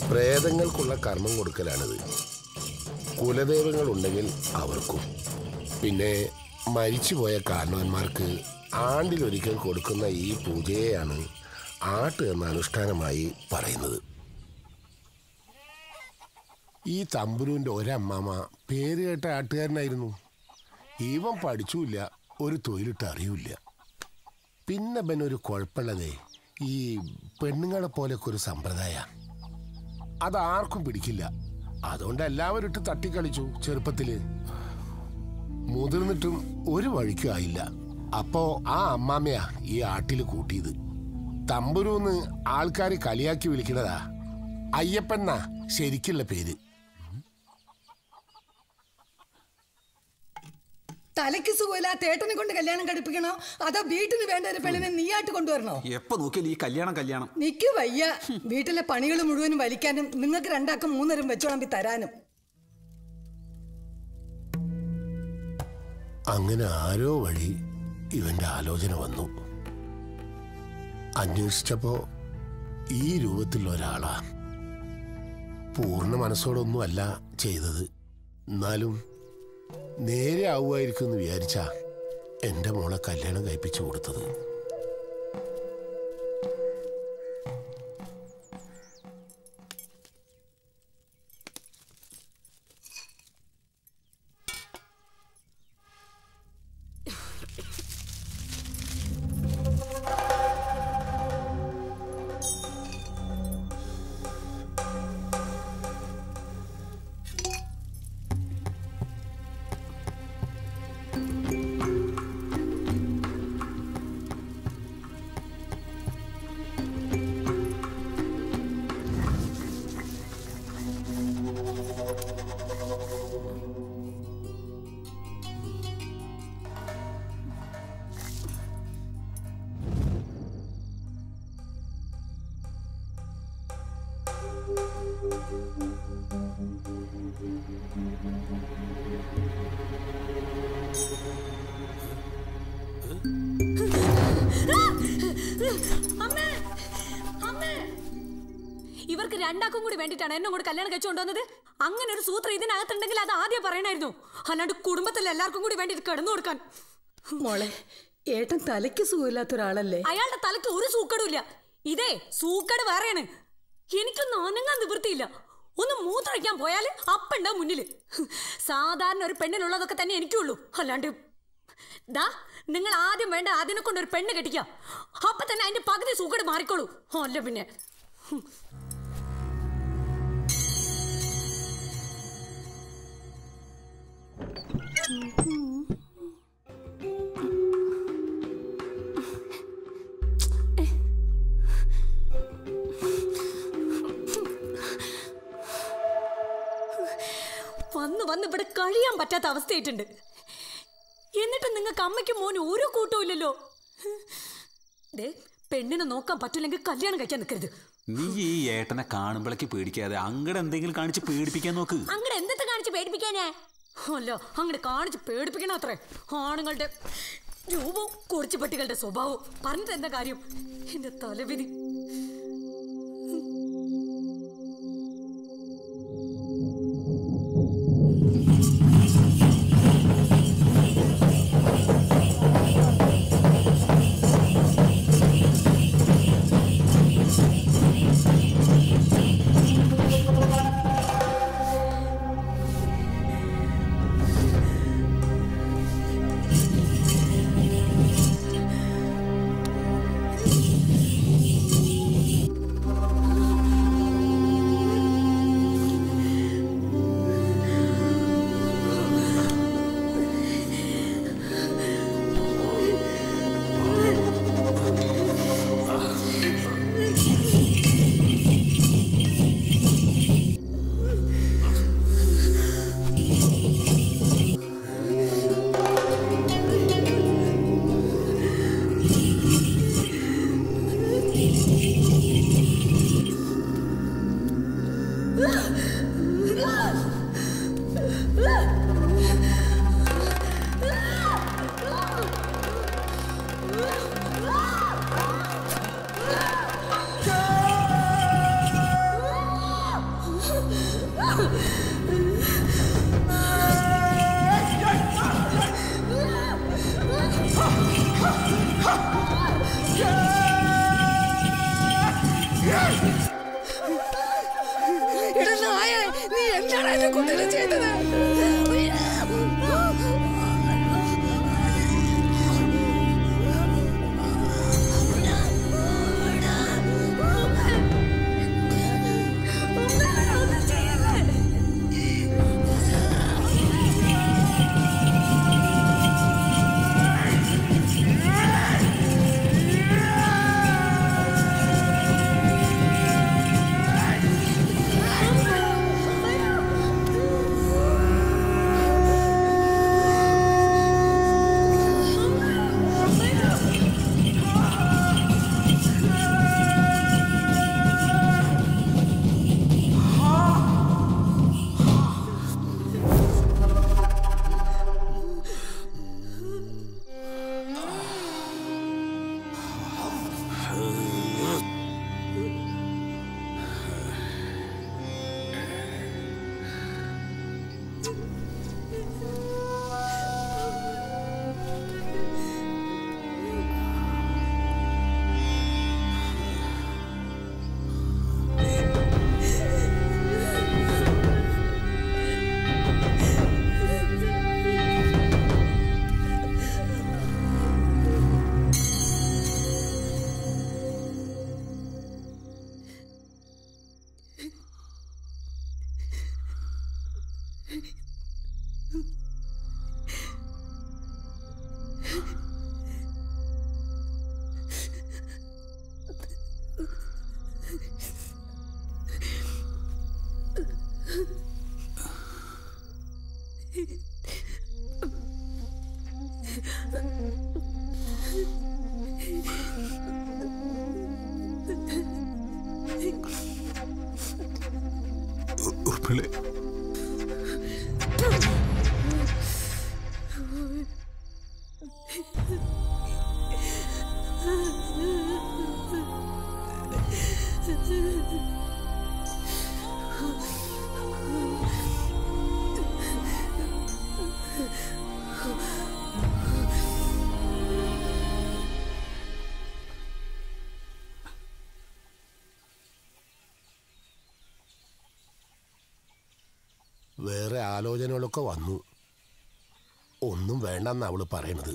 പ്രേതങ്ങൾക്കുള്ള കർമ്മം കൊടുക്കലാണിത് കുലദൈവങ്ങൾ ഉണ്ടെങ്കിൽ അവർക്കും പിന്നെ മരിച്ചുപോയ കാരണവന്മാർക്ക് ആണ്ടിലൊരിക്കൽ കൊടുക്കുന്ന ഈ പൂജയെയാണ് ആട്ട് എന്ന അനുഷ്ഠാനമായി പറയുന്നത് ഈ തമ്പുരുവിൻ്റെ ഒരമ്മാമ പേര് കേട്ട ആട്ടുകാരനായിരുന്നു ഇവൻ പഠിച്ചുമില്ല ഒരു തൊഴിലിട്ട് അറിയൂല പിന്നെ പിന്നെ ഒരു കുഴപ്പമുള്ളതേ ഈ പെണ്ണുങ്ങളെ പോലെയൊക്കെ ഒരു സമ്പ്രദായ അതാർക്കും പിടിക്കില്ല അതുകൊണ്ട് എല്ലാവരും ഇട്ട് തട്ടിക്കളിച്ചു ചെറുപ്പത്തില് മുതിർന്നിട്ടും ഒരു വഴിക്കും ആയില്ല അപ്പോ ആ അമ്മാമ്മയാ ഈ ആട്ടിൽ കൂട്ടിയത് തമ്പുരൂന്ന് ആൾക്കാർ കളിയാക്കി വിളിക്കണതാ അയ്യപ്പന്നാ ശരിക്കുള്ള പേര് തലയ്ക്ക് സുഖമില്ലാത്ത ഏട്ടനെ കൊണ്ട് കല്യാണം കഴിപ്പിക്കണോ അതോ വീട്ടിന് വേണ്ട ഒരു പെണ്ണിനെ നീയായിട്ട് കൊണ്ടുവരണോ എപ്പോ നോക്കിയാലും ഈ കല്യാണം കല്യാണം നിക്ക് വയ്യ വീട്ടിലെ പണികൾ മുഴുവനും വലിക്കാനും നിങ്ങൾക്ക് രണ്ടാക്കും മൂന്നരം വെച്ചോളമ്പി തരാനും അങ്ങനെ ആരോ വഴി ഇവന്റെ ആലോചന വന്നു അന്വേഷിച്ചപ്പോ ഈ രൂപത്തിലുള്ള ഒരാളാ പൂർണ്ണ മനസ്സോടൊന്നും അല്ല ചെയ്തത് എന്നാലും നേരെ ആവുമായിരിക്കും എന്ന് വിചാരിച്ചാ എന്റെ മോളെ കല്യാണം കഴിപ്പിച്ചു കൊടുത്തത് അമ്മേ അമ്മേ ഇവർക്ക് രണ്ടാക്കും കൂടി വേണ്ടിയിട്ടാണ് എന്നെ കൂടെ കല്യാണം കഴിച്ചു കൊണ്ടുവന്നത് അങ്ങനെ ഒരു സൂത്രം ഇതിനകത്തുണ്ടെങ്കിൽ അത് ആദ്യം പറയണായിരുന്നു അല്ലാണ്ട് കുടുംബത്തിൽ എല്ലാവർക്കും കൂടി വേണ്ടി കിടന്നു കൊടുക്കാൻ മോളെ ഏട്ടൻ തലയ്ക്ക് സുഖമില്ലാത്ത ഒരാളല്ലേ അയാളുടെ തലയ്ക്ക് ഒരു സൂക്കടുമില്ല ഇതേ സൂക്കട് വേറെയാണ് എനിക്കൊന്നും അനങ്ങാൻ നിവൃത്തിയില്ല ഒന്ന് മൂത്രമൊഴിക്കാൻ പോയാൽ അപ്പുണ്ടാവും മുന്നിൽ സാധാരണ ഒരു പെണ്ണിനുള്ളതൊക്കെ തന്നെ എനിക്കുള്ളൂ അല്ലാണ്ട് ദാ നിങ്ങൾ ആദ്യം വേണ്ട അതിനെ കൊണ്ട് ഒരു പെണ്ണ് കെട്ടിക്കാം അപ്പൊ തന്നെ അതിന്റെ പകുതി സൂക്കട് മാറിക്കോളൂ അല്ല പിന്നെ വന്ന് വന്ന് ഇവിടെ കഴിയാൻ പറ്റാത്ത അവസ്ഥയായിട്ടുണ്ട് എന്നിട്ട് നിങ്ങൾക്ക് അമ്മയ്ക്കും മോനും ഒരു കൂട്ടവും ഇല്ലല്ലോ ദേ പെണ്ണിനെ നോക്കാൻ പറ്റില്ലെങ്കിൽ കല്യാണം കഴിക്കാൻ നിൽക്കരുത് നീ ഈ ഏട്ടനെ കാണുമ്പോഴേക്ക് പേടിക്കാതെ അങ്ങടെ എന്തെങ്കിലും കാണിച്ച് പേടിപ്പിക്കാൻ നോക്ക് അങ്ങനെ എന്തൊക്കെ കാണിച്ച് പേടിപ്പിക്കാനേ അല്ല അങ്ങനെ കാണിച്ച് പേടിപ്പിക്കണം അത്രേ ആണുങ്ങളുടെ രൂപവും കുറിച്ചുപട്ടികളുടെ സ്വഭാവവും പറഞ്ഞിട്ട് എന്താ കാര്യം എന്റെ തലവിധി ആ എന്നെ കൊണ്ടല്ലേ ചെയ്തത് ഉറുപ്പിളെ വേറെ ആലോചനകളൊക്കെ വന്നു ഒന്നും വേണ്ടെന്ന് അവള് പറയണത്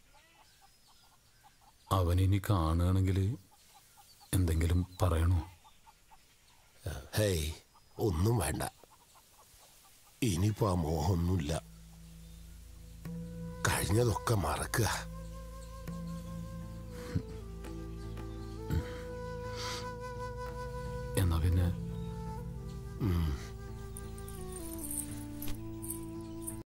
അവനിനി കാണുകയാണെങ്കിൽ എന്തെങ്കിലും പറയണോ ഹേയ് ഒന്നും വേണ്ട ഇനിയിപ്പോ ആ മോഹമൊന്നുമില്ല കഴിഞ്ഞതൊക്കെ മറക്കുക